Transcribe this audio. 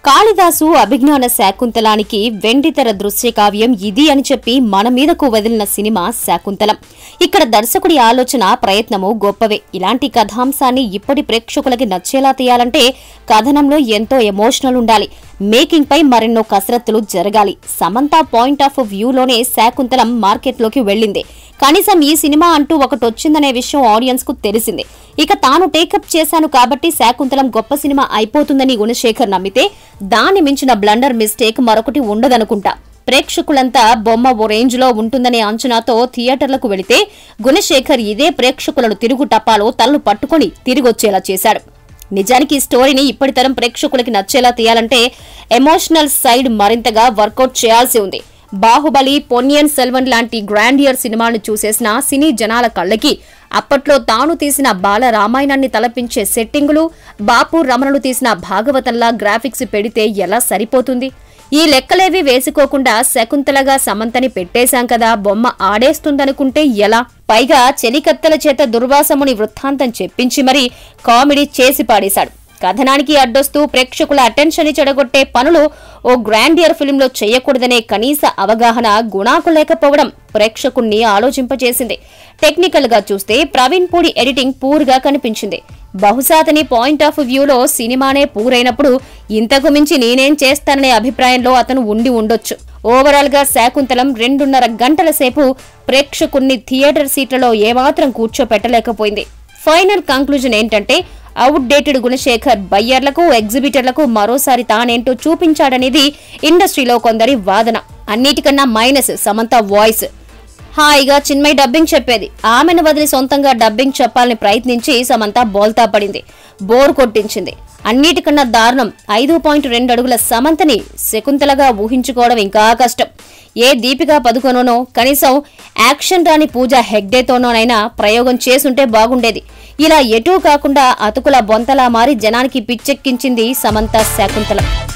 కాళిదాసు అభిజ్ఞాన శాకుంతలానికి వెండితెర దృశ్య కావ్యం ఇది అని చెప్పి మన మీదకు వదిలిన సినిమా శాకుంతలం ఇక్కడ దర్శకుడి ఆలోచన ప్రయత్నము గొప్పవే ఇలాంటి కథాంశాన్ని ఇప్పటి ప్రేక్షకులకి నచ్చేలా తీయాలంటే కథనంలో ఎంతో ఎమోషనల్ ఉండాలి మేకింగ్ పై మరెన్నో కసరత్తులు జరగాలి సమంత పాయింట్ ఆఫ్ వ్యూలోనే శాకుంతలం మార్కెట్లోకి వెళ్ళింది కనీసం ఈ సినిమా అంటూ ఒకటి వచ్చిందనే విషయం ఆడియన్స్ కు తెలిసిందే ఇక తాను టేకప్ చేశాను కాబట్టి శాకుంతలం గొప్ప సినిమా అయిపోతుందని గుణశేఖర్ నమ్మితే దాన్ని మించిన బ్లండర్ మిస్టేక్ మరొకటి ఉండదనుకుంటా ప్రేక్షకులంతా బొమ్మ ఓ రేంజ్ లో ఉంటుందనే అంచనాతో థియేటర్లకు వెళితే గుణశేఖర్ ఇదే ప్రేక్షకులను తిరుగు టపాలో తలలు పట్టుకొని తిరిగొచ్చేలా చేశాడు నిజానికి ఈ స్టోరీని ఇప్పటి తరం ప్రేక్షకులకి నచ్చేలా తీయాలంటే ఎమోషనల్ సైడ్ మరింతగా వర్కౌట్ చేయాల్సి ఉంది బాహుబలి పొన్నియన్ సెల్వన్ లాంటి గ్రాండియర్ సినిమాను చూసేసిన సినీ జనాల కళ్ళకి అప్పట్లో తాను తీసిన బాల రామాయణాన్ని తలపించే సెట్టింగులు బాపు రమణులు తీసిన భాగవతంలా గ్రాఫిక్స్ పెడితే ఎలా సరిపోతుంది ఈ లెక్కలేవి వేసుకోకుండా శకుంతలగా సమంతని పెట్టేశాం కదా బొమ్మ ఆడేస్తుందనుకుంటే ఎలా పైగా చెలికత్తెల చేత దుర్వాసముని వృత్తాంతం చెప్పించి మరీ కామెడీ చేసి పాడేశాడు కథనానికి అడ్డొస్తూ ప్రేక్షకుల అటెన్షన్ చెడగొట్టే పనులు ఓ గ్రాండియర్ ఫిల్మ్లో చేయకూడదనే కనీస అవగాహన గుణాకు లేకపోవడం ప్రేక్షకుణ్ణి ఆలోచింపచేసింది టెక్నికల్ గా చూస్తే ప్రవీణ్ పూడి ఎడిటింగ్ పూర్గా కనిపించింది బహుశా అతని పాయింట్ ఆఫ్ వ్యూలో సినిమానే పూరైనప్పుడు ఇంతకు మించి నేనేం చేస్తాననే అభిప్రాయంలో అతను ఉండి ఉండొచ్చు ఓవరాల్ గా శాకుంతలం రెండున్నర గంటల సేపు ప్రేక్షకుణ్ణి థియేటర్ సీట్లలో ఏమాత్రం కూర్చోపెట్టలేకపోయింది ఫైనల్ కంక్లూజన్ ఏంటంటే అవుట్డేటెడ్ గుణశేఖర్ బయ్యర్లకు ఎగ్జిబిటర్లకు మరోసారి తానేంటో చూపించాడనేది ఇండస్ట్రీలో కొందరి వాదన అన్నిటికన్నా మైనస్ సమంత వాయిస్ హాయిగా చిన్మయి డబ్బింగ్ చెప్పేది ఆమెను వదిలి సొంతంగా డబ్బింగ్ చెప్పాలని ప్రయత్నించి సమంత బోల్తా పడింది బోర్ కొట్టించింది అన్నిటికన్నా దారుణం ఐదు పాయింట్ రెండు అడుగుల సమంతని శకుంతలగా ఊహించుకోవడం ఇంకా కష్టం ఏ దీపికా పదుకొనోనో కనీసం యాక్షన్ రాని పూజ హెగ్డేతోనోనైనా ప్రయోగం చేసుంటే బాగుండేది ఇలా ఎటూ కాకుండా అతుకుల బొంతలా మారి జనానికి పిచ్చెక్కించింది సమంత శకుంతల